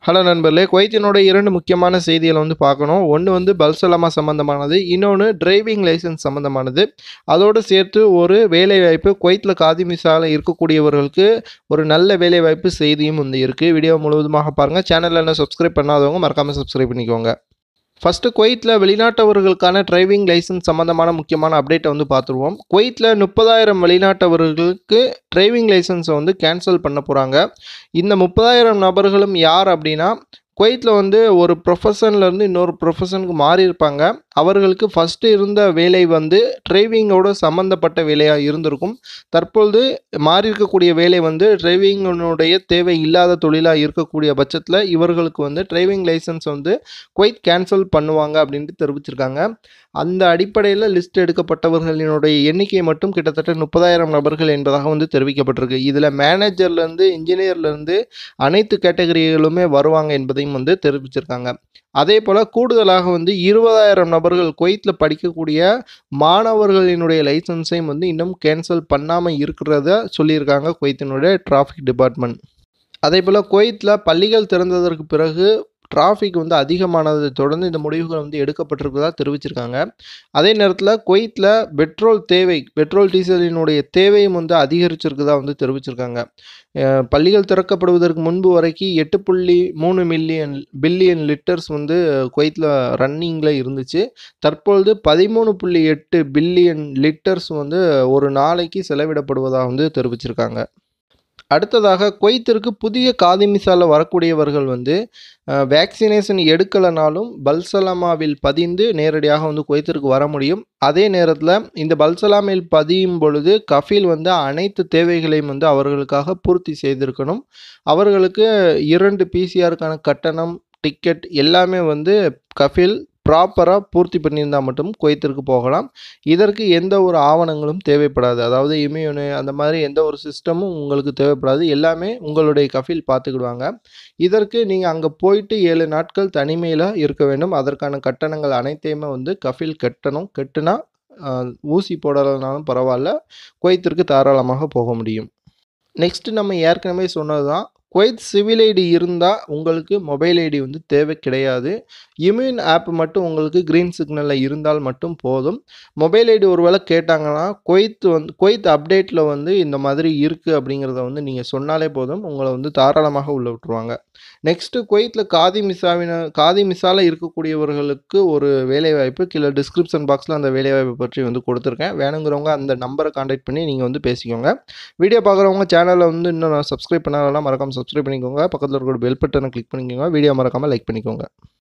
hello நண்பர்களே குவைத்தினோட இரண்டு முக்கியமான செய்திகளை வந்து பார்க்கணும் ஒன்று வந்து பல்சலாமா சம்மந்தமானது இன்னொன்று டிரைவிங் லைசன்ஸ் சம்மந்தமானது அதோடு சேர்த்து ஒரு வேலைவாய்ப்பு குவைத்தில் காதிமிசால இருக்கக்கூடியவர்களுக்கு ஒரு நல்ல வேலைவாய்ப்பு செய்தியும் வந்து இருக்குது வீடியோ முழுவதுமாக பாருங்கள் சேனலில் என்ன சப்ஸ்கிரைப் பண்ணாதவங்க மறக்காமல் சப்ஸ்கிரைப் பண்ணிக்கோங்க ஃபஸ்ட்டு குவைத்தில் வெளிநாட்டவர்களுக்கான டிரைவிங் லைசன்ஸ் சம்மந்தமான முக்கியமான அப்டேட்டை வந்து பார்த்துருவோம் குவைத்தில் முப்பதாயிரம் வெளிநாட்டவர்களுக்கு டிரைவிங் லைசன்ஸை வந்து கேன்சல் பண்ண போகிறாங்க இந்த முப்பதாயிரம் நபர்களும் யார் அப்படின்னா குவைத்தில் வந்து ஒரு ப்ரொஃபஷன்லேருந்து இன்னொரு ப்ரொஃபஷனுக்கு மாறி இருப்பாங்க அவர்களுக்கு ஃபஸ்ட்டு இருந்த வேலை வந்து டிரைவிங்கோட சம்மந்தப்பட்ட வேலையாக இருந்திருக்கும் தற்பொழுது மாறி இருக்கக்கூடிய வேலை வந்து டிரைவிங்கினுடைய தேவை இல்லாத தொழிலாக இருக்கக்கூடிய பட்சத்தில் இவர்களுக்கு வந்து டிரைவிங் லைசன்ஸ் வந்து குவைத் கேன்சல் பண்ணுவாங்க அப்படின்ட்டு தெரிவிச்சிருக்காங்க அந்த அடிப்படையில் லிஸ்ட் எடுக்கப்பட்டவர்களினுடைய எண்ணிக்கை மட்டும் கிட்டத்தட்ட முப்பதாயிரம் நபர்கள் என்பதாக வந்து தெரிவிக்கப்பட்டிருக்கு இதில் மேனேஜர்லேருந்து இன்ஜினியர்லேருந்து அனைத்து கேட்டகரிகளுமே வருவாங்க என்பதையும் வந்து தெரிவிச்சிருக்காங்க அதே போல் கூடுதலாக வந்து இருபதாயிரம் நபர்கள் குவைத்தில் படிக்கக்கூடிய மாணவர்களினுடைய லைசன்ஸையும் வந்து இன்னும் கேன்சல் பண்ணாமல் இருக்கிறத சொல்லியிருக்காங்க குவைத்தினுடைய டிராஃபிக் டிபார்ட்மெண்ட் அதே போல் குவைத்தில் பள்ளிகள் திறந்ததற்கு பிறகு டிராஃபிக் வந்து அதிகமானதை தொடர்ந்து இந்த முடிவுகள் வந்து எடுக்கப்பட்டிருப்பதாக தெரிவிச்சிருக்காங்க அதே நேரத்தில் குவைத்தில் பெட்ரோல் தேவை பெட்ரோல் டீசலினுடைய தேவையும் வந்து அதிகரிச்சிருக்குதா வந்து தெரிவிச்சிருக்காங்க அஹ் பள்ளிகள் திறக்கப்படுவதற்கு முன்பு வரைக்கும் எட்டு புள்ளி மூணு மில்லியன் பில்லியன் லிட்டர்ஸ் வந்து குவைத்தில் ரன்னிங்கில் இருந்துச்சு தற்பொழுது பதிமூணு புள்ளி எட்டு பில்லியன் லிட்டர்ஸ் வந்து ஒரு நாளைக்கு செலவிடப்படுவதாக வந்து தெரிவிச்சிருக்காங்க அடுத்ததாக குவைத்திற்கு புதிய காதிமிசால வரக்கூடியவர்கள் வந்து வேக்சினேஷன் எடுக்கலைனாலும் பல்சலாமாவில் பதிந்து நேரடியாக வந்து குவைத்திற்கு வர முடியும் அதே நேரத்தில் இந்த பல்சலாமில் பதியும் பொழுது கஃபீல் வந்து அனைத்து தேவைகளையும் வந்து அவர்களுக்காக பூர்த்தி செய்திருக்கணும் அவர்களுக்கு இரண்டு பிசிஆருக்கான கட்டணம் டிக்கெட் எல்லாமே வந்து கஃபீல் ப்ராப்பராக பூர்த்தி பண்ணியிருந்தால் மட்டும் குவைத்திற்கு போகலாம் இதற்கு எந்த ஒரு ஆவணங்களும் தேவைப்படாது அதாவது இம்யூனு அந்த மாதிரி எந்த ஒரு சிஸ்டமும் உங்களுக்கு தேவைப்படாது எல்லாமே உங்களுடைய கஃபீல் பார்த்துக்கிடுவாங்க இதற்கு நீங்கள் அங்கே போயிட்டு ஏழு நாட்கள் தனிமையில் இருக்க வேண்டும் அதற்கான கட்டணங்கள் அனைத்தையுமே வந்து கஃபீல் கட்டணும் கட்டுனா ஆஹ், ஊசி போடலைனாலும் பரவாயில்ல குவைத்திற்கு தாராளமாக போக முடியும் நெக்ஸ்ட்டு நம்ம ஏற்கனவே சொன்னது தான் குவைத் சிவில் ஐடி இருந்தால் உங்களுக்கு மொபைல் ஐடி வந்து தேவை கிடையாது இம்யூன் ஆப் மட்டும் உங்களுக்கு க்ரீன் சிக்னலில் இருந்தால் மட்டும் போதும் மொபைல் ஐடி ஒருவேளை கேட்டாங்கன்னா குவைத் வந்து குவைத் அப்டேட்டில் வந்து இந்த மாதிரி இருக்குது அப்படிங்கிறத வந்து நீங்கள் சொன்னாலே போதும் உங்களை வந்து தாராளமாக உள்ள விட்டுருவாங்க நெக்ஸ்ட்டு குவைத்தில் காதி மிசாவின காதி மிசால இருக்கக்கூடியவர்களுக்கு ஒரு வேலைவாய்ப்பு கீழே டிஸ்கிரிப்ஷன் பாக்ஸில் அந்த வேலைவாய்ப்பு பற்றி வந்து கொடுத்துருக்கேன் வேணுங்கிறவங்க அந்த நம்பரை காண்டாக்ட் பண்ணி நீங்கள் வந்து பேசிக்கோங்க வீடியோ பார்க்குறவங்க சேனலை வந்து இன்னும் சப்ஸ்கிரைப் பண்ணாலாம் மறக்காமல் சப்ஸ்கிரைப் பண்ணிக்கோங்க பக்கத்தில் இருக்கிற பெல் பட்டனை கிளிக் பண்ணிக்கோங்க வீடியோ மறக்காமல் லைக் பண்ணிக்கோங்க